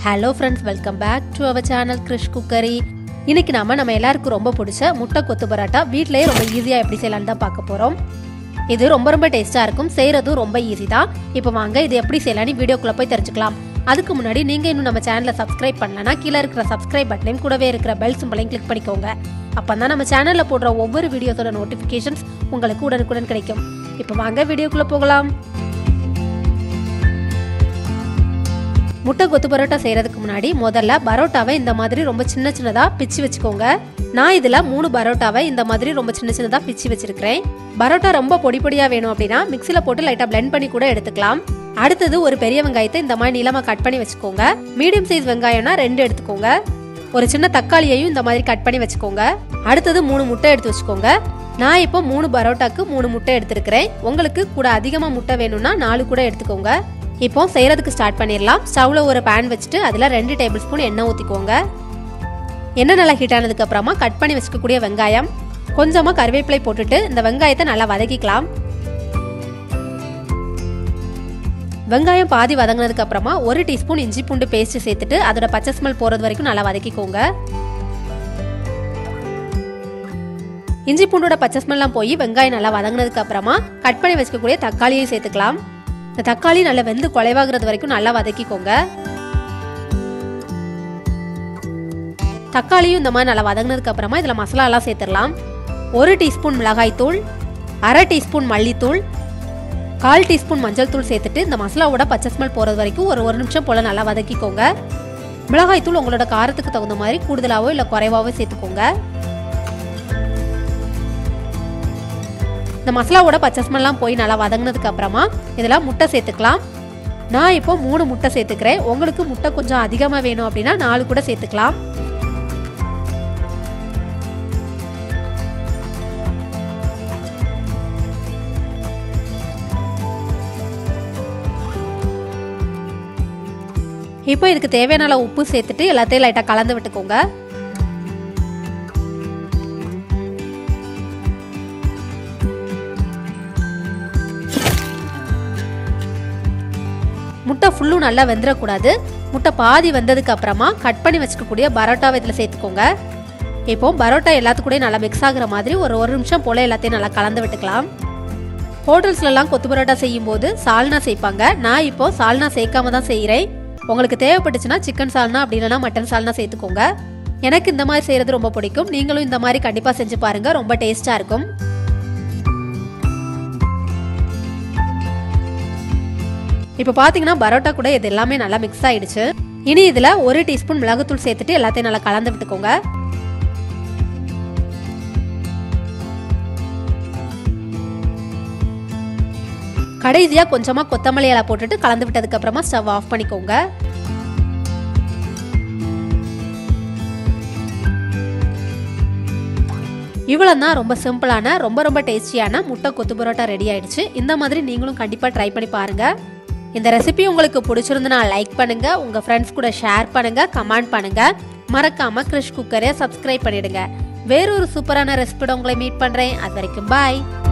hello friends welcome back to our channel Krish cookery இன்னைக்கு நாம நம்ம எல்லாருக்கும் ரொம்ப பிடிச்ச முட்டை கொத்து பரோட்டா வீட்டிலேயே ரொம்ப ஈஸியாக எப்படி செய்யலாம்னு தான் பார்க்க போகிறோம் இது ரொம்ப ரொம்ப டேஸ்ட்டாக இருக்கும் செய்கிறதும் ரொம்ப ஈஸி தான் இப்போ வாங்க இது எப்படி செய்யலாம்னு வீடியோக்குள்ளே போய் தெரிஞ்சுக்கலாம் அதுக்கு முன்னாடி நீங்கள் இன்னும் நம்ம சேனலை சப்ஸ்கிரைப் பண்ணலனா கீழே இருக்கிற சப்ஸ்கிரைப் பட்டனையும் கூடவே இருக்கிற பெல் சிம்பளையும் கிளிக் பண்ணிக்கோங்க அப்போ தான் நம்ம சேனலில் போடுற ஒவ்வொரு வீடியோஸோட நோட்டிஃபிகேஷன்ஸ் உங்களுக்கு உடனுக்குடன் கிடைக்கும் இப்போ வாங்க வீடியோக்குள்ளே போகலாம் முட்டை கொத்து பரோட்டா செய்கிறதுக்கு முன்னாடி முதல்ல பரோட்டாவை இந்த மாதிரி ரொம்ப சின்ன சின்னதாக பிச்சு வச்சுக்கோங்க நான் இதில் மூணு பரோட்டாவை இந்த மாதிரி ரொம்ப சின்ன சின்னதாக பிச்சு வச்சிருக்கிறேன் பரோட்டா ரொம்ப பொடி பொடியாக வேணும் அப்படின்னா மிக்சியில் போட்டு லைட்டாக blend பண்ணி கூட எடுத்துக்கலாம் அடுத்தது ஒரு பெரிய வெங்காயத்தை இந்த மாதிரி நீளமாக கட் பண்ணி வச்சுக்கோங்க மீடியம் சைஸ் வெங்காயம்னா ரெண்டு எடுத்துக்கோங்க ஒரு சின்ன தக்காளியையும் இந்த மாதிரி கட் பண்ணி வச்சுக்கோங்க அடுத்தது மூணு முட்டை எடுத்து வச்சுக்கோங்க நான் இப்போ மூணு பரோட்டாக்கு மூணு முட்டை எடுத்துருக்கிறேன் உங்களுக்கு கூட அதிகமாக முட்டை வேணும்னா நாலு கூட எடுத்துக்கோங்க இப்போ செய்யறதுக்கு ஸ்டார்ட் பண்ணிடலாம் ஸ்டவ்ல ஒரு பேன் வச்சுட்டு அதில் ரெண்டு டேபிள் ஸ்பூன் எண்ணெய் ஊற்றிக்கோங்க எண்ணெய் நல்லா ஹீட் ஆனதுக்கு அப்புறமா கட் பண்ணி வச்சுக்கக்கூடிய வெங்காயம் கொஞ்சமாக கருவேப்பிலை போட்டுட்டு இந்த வெங்காயத்தை நல்லா வதக்கிக்கலாம் வெங்காயம் பாதி வதங்கினதுக்கு அப்புறமா ஒரு டீஸ்பூன் இஞ்சி பூண்டு பேஸ்ட் சேர்த்துட்டு அதோட பச்சை ஸ்மெல் போறது வரைக்கும் நல்லா வதக்கிக்கோங்க இஞ்சி பூண்டோட பச்சை ஸ்மெல்லாம் போய் வெங்காயம் நல்லா வதங்கினதுக்கு அப்புறமா கட் பண்ணி வச்சுக்கக்கூடிய தக்காளியை சேர்த்துக்கலாம் இந்த தக்காளி நல்லா வெந்து குலைவாகிறது வரைக்கும் நல்லா வதக்கிக்கோங்க தக்காளியும் இந்த மாதிரி நல்லா வதங்கினதுக்கு அப்புறமா இதில் மசாலாலாம் சேர்த்துடலாம் ஒரு டீஸ்பூன் மிளகாய் தூள் அரை டீஸ்பூன் மல்லித்தூள் கால் டீஸ்பூன் மஞ்சள் தூள் சேர்த்துட்டு இந்த மசாலாவோட பச்சை ஸ்மெல் போகிறது வரைக்கும் ஒரு ஒரு நிமிஷம் போல் நல்லா வதக்கிக்கோங்க மிளகாய் தூள் உங்களோட காரத்துக்கு தகுந்த மாதிரி கூடுதலாவோ இல்லை குறைவாவோ சேர்த்துக்கோங்க இந்த மசாலாவோட பச்சை ஸ்மெல்லாம் போய் நல்லா வதங்கினதுக்கு அப்புறமா இதில் முட்டை சேர்த்துக்கலாம் நான் இப்போ மூணு முட்டை சேர்த்துக்கிறேன் உங்களுக்கு முட்டை கொஞ்சம் அதிகமாக வேணும் அப்படின்னா நாலு கூட சேர்த்துக்கலாம் இப்போ இதுக்கு தேவையான அளவு உப்பு சேர்த்துட்டு எல்லாத்தையும் லைட்டாக கலந்து விட்டுக்கோங்க முட்டை ஃபுல்லும் நல்லா வெந்துடக்கூடாது முட்டை பாதி வெந்ததுக்கு அப்புறமா கட் பண்ணி வச்சுக்கக்கூடிய பரோட்டாவை இதில் சேர்த்துக்கோங்க இப்போ பரோட்டா எல்லாத்துக்கூடயும் நல்லா மிக்ஸ் ஆகுற மாதிரி ஒரு ஒரு நிமிஷம் போல் எல்லாத்தையும் நல்லா கலந்து விட்டுக்கலாம் ஹோட்டல்ஸ்லலாம் கொத்து பரோட்டா செய்யும் போது சால்னா சேர்ப்பாங்க நான் இப்போ சால்னா சேர்க்காம தான் செய்கிறேன் உங்களுக்கு தேவைப்பட்டுச்சுன்னா சிக்கன் சால்னா அப்படி இல்லைனா மட்டன் சால்னா சேர்த்துக்கோங்க எனக்கு இந்த மாதிரி செய்கிறது ரொம்ப பிடிக்கும் நீங்களும் இந்த மாதிரி கண்டிப்பாக செஞ்சு பாருங்க ரொம்ப டேஸ்ட்டாக இருக்கும் இப்போ பார்த்தீங்கன்னா பரோட்டா கூட இது எல்லாமே நல்லா மிக்ஸ் ஆயிடுச்சு இனி இதில் ஒரு டீஸ்பூன் மிளகுத்தூள் சேர்த்துட்டு எல்லாத்தையும் நல்லா கலந்து விட்டுக்கோங்க கடைசியாக கொஞ்சமாக கொத்தமல்லி இலை போட்டுட்டு கலந்து விட்டதுக்கு அப்புறமா ஸ்டவ் ஆஃப் பண்ணிக்கோங்க இவ்வளோ தான் ரொம்ப சிம்பிளான ரொம்ப ரொம்ப டேஸ்டியான முட்டை கொத்து பரோட்டா ரெடி ஆயிடுச்சு இந்த மாதிரி நீங்களும் கண்டிப்பாக ட்ரை பண்ணி பாருங்க இந்த ரெசிபி உங்களுக்கு பிடிச்சிருந்துன்னா லைக் பண்ணுங்க உங்க ஃப்ரெண்ட்ஸ் கூட ஷேர் பண்ணுங்க கமெண்ட் பண்ணுங்க மறக்காம கிரிஷ் குக்கரை சப்ஸ்கிரைப் பண்ணிடுங்க வேறொரு சூப்பரான ரெசிபியோட உங்களை மீட் பண்றேன் அது வரைக்கும் பாய்